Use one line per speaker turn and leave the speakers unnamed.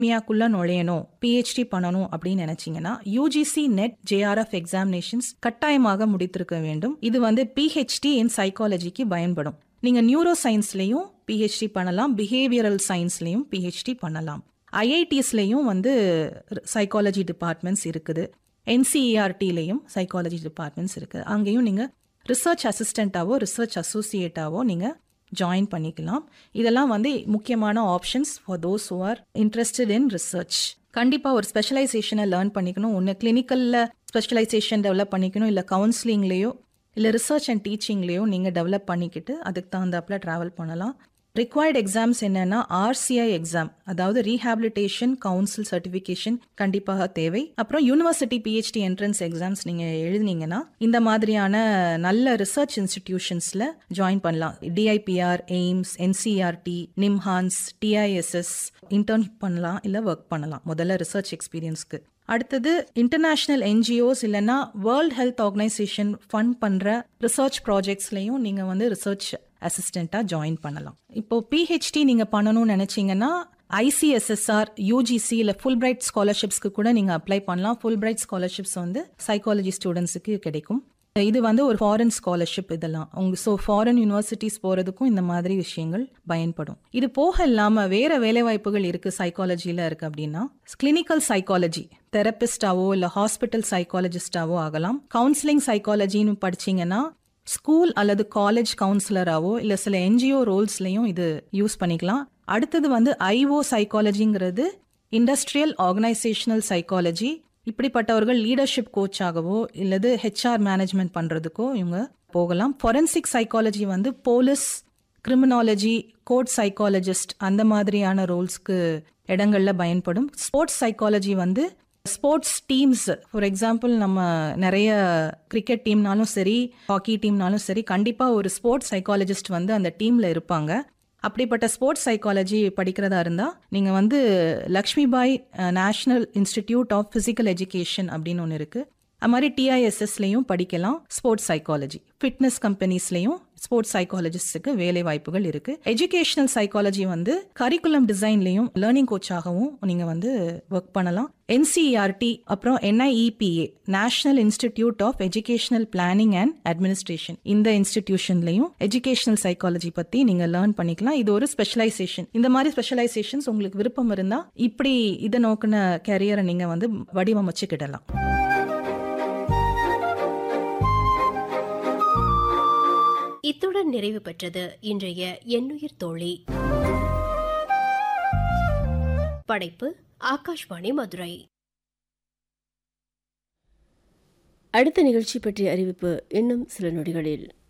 அகாடமியாக்குள்ள நுழையணும் PhD பண்ணணும் அப்படின்னு நினைச்சீங்கன்னா யூஜிசி நெட் ஜேஆர்எஃப் எக்ஸாமினேஷன்ஸ் கட்டாயமாக முடித்திருக்க வேண்டும் இது வந்து பிஹெச்டி இன் சைக்காலஜிக்கு பயன்படும் நீங்க நியூரோ சயின்ஸ்லயும் பிஹெச்டி பண்ணலாம் பிஹேவியரல் சயின்ஸ்லயும் பிஹெச்டி பண்ணலாம் ஐஐடிஸ்லயும் வந்து சைக்காலஜி டிபார்ட்மெண்ட்ஸ் இருக்குது என்சிஇஆர்டிலையும் சைக்காலஜி டிபார்ட்மெண்ட்ஸ் இருக்குது அங்கேயும் நீங்கள் ரிசர்ச் அசிஸ்டண்ட்டாவோ ரிசர்ச் அசோசியேட்டாவோ நீங்கள் ஜாயின் பண்ணிக்கலாம் இதெல்லாம் வந்து முக்கியமான options for those who are interested in research கண்டிப்பாக ஒரு ஸ்பெஷலைசேஷனை லேர்ன் பண்ணிக்கணும் ஒன்று கிளினிக்கலில் ஸ்பெஷலைசேஷன் டெவலப் பண்ணிக்கணும் இல்லை கவுன்சிலிங்லேயோ இல்லை ரிசர்ச் அண்ட் டீச்சிங்லேயோ நீங்கள் டெவலப் பண்ணிக்கிட்டு அதுக்கு தகுந்தாப்புல ட்ராவல் பண்ணலாம் ரிக்வயர்ட் எக்ஸாம்ஸ் என்னன்னா ஆர்சிஐ எக்ஸாம் அதாவது ரீஹாபிலிட்டேஷன் கவுன்சில் சர்டிஃபிகேஷன் கண்டிப்பாக தேவை அப்புறம் யூனிவர்சிட்டி பிஹெச்டி என்ட்ரன்ஸ் எக்ஸாம்ஸ் நீங்க எழுதினீங்கன்னா இந்த மாதிரியான நல்ல ரிசர்ச் இன்ஸ்டிடியூஷன்ஸ்ல ஜாயின் பண்ணலாம் DIPR AIIMS NCRT NIMHANS TISS intern பண்ணலாம் இல்ல ஒர்க் பண்ணலாம் முதல்ல ரிசர்ச் எக்ஸ்பீரியன்ஸ்க்கு அடுத்தது இன்டர்நேஷனல் என்ஜிஓஸ் இல்லைன்னா வேர்ல்ட் ஹெல்த் ஆர்கனைசேஷன் ஃபண்ட் பண்ற ரிசர்ச் ப்ராஜெக்ட்ஸ்லையும் நீங்க வந்து ரிசர்ச் அசிஸ்டண்ட்டாக ஜாயின் பண்ணலாம் இப்போ பிஹெச்டி நீங்கள் பண்ணணும்னு நினச்சிங்கன்னா ஐசிஎஸ்எஸ்ஆர் யூஜிசி இல்லை ஃபுல் பிரைட் ஸ்காலர்ஷிப்ஸ்க்கு கூட நீங்கள் அப்ளை பண்ணலாம் ஃபுல் பிரைட் ஸ்காலர்ஷிப்ஸ் வந்து சைக்காலஜி ஸ்டூடெண்ட்ஸுக்கு கிடைக்கும் இது வந்து ஒரு ஃபாரின் ஸ்காலர்ஷிப் இதெல்லாம் உங்க ஸோ ஃபாரின் யூனிவர்சிட்டிஸ் போகிறதுக்கும் இந்த மாதிரி விஷயங்கள் பயன்படும் இது போக இல்லாமல் வேற வேலை வாய்ப்புகள் இருக்குது சைக்காலஜியில் இருக்குது அப்படின்னா கிளினிக்கல் சைக்காலஜி தெரபிஸ்டாவோ இல்லை ஹாஸ்பிட்டல் சைக்காலஜிஸ்டாவோ ஆகலாம் கவுன்சிலிங் சைக்காலஜின்னு படிச்சீங்கன்னா ஸ்கூல் அல்லது காலேஜ் கவுன்சிலராவோ இல்லை சில என்ஜிஓ ரோல்ஸ்லையும் இது யூஸ் பண்ணிக்கலாம் அடுத்தது வந்து ஐஓ சைக்காலஜிங்கிறது இண்டஸ்ட்ரியல் ஆர்கனைசேஷனல் சைக்காலஜி இப்படிப்பட்டவர்கள் லீடர்ஷிப் கோச்சாகவோ இல்லது ஹெச்ஆர் மேனேஜ்மெண்ட் பண்றதுக்கோ இவங்க போகலாம் ஃபொரன்சிக் சைக்காலஜி வந்து போலீஸ் கிரிமினாலஜி கோர்ட் சைக்காலஜிஸ்ட் அந்த மாதிரியான ரோல்ஸ்க்கு இடங்கள்ல பயன்படும் ஸ்போர்ட்ஸ் சைக்காலஜி வந்து ஸ்போர்ட்ஸ் டீம்ஸ் ஃபார் எக்ஸாம்பிள் நம்ம நிறைய கிரிக்கெட் டீம்னாலும் சரி ஹாக்கி டீம்னாலும் சரி கண்டிப்பாக ஒரு ஸ்போர்ட்ஸ் சைக்காலஜிஸ்ட் வந்து அந்த டீமில் இருப்பாங்க அப்படிப்பட்ட ஸ்போர்ட்ஸ் சைக்காலஜி படிக்கிறதா இருந்தால் நீங்கள் வந்து Lakshmibai national institute of physical education அப்படின்னு ஒன்று இருக்குது அது மாதிரி டிஐஎஸ்எஸ்லையும் படிக்கலாம் ஸ்போர்ட்ஸ் சைக்காலஜி ஃபிட்னஸ் கம்பெனிஸ்லையும் ஸ்போர்ட்ஸ் சைக்காலஜிஸ்டுக்கு வேலை வாய்ப்புகள் இருக்கு எஜுகேஷனல் சைக்காலஜி வந்து கரிக்குலம் டிசைன்லையும் லேர்னிங் கோச்சாகவும் நீங்க வந்து ஒர்க் பண்ணலாம் என்சிஇஆர்டி அப்புறம் N I E P A national institute of educational planning and administration இந்த இன்ஸ்டிடியூஷன்லையும் எஜுகேஷனல் சைக்காலஜி பத்தி நீங்க லேர்ன் பண்ணிக்கலாம் இது ஒரு ஸ்பெஷலைசேஷன் இந்த மாதிரி ஸ்பெஷலைசேஷன்ஸ் உங்களுக்கு விருப்பம் இருந்தா இப்படி இதை நோக்கின கேரியரை நீங்க வந்து வடிவமைச்சுக்கிடலாம்
இத்துடன் நிறைவு பெற்றது இன்றைய எண்ணுயிர் தோழி படைப்பு ஆகாஷ்வாணி மதுரை
அடுத்த நிகழ்ச்சி பற்றிய அறிவிப்பு இன்னும் சில நொடிகளில்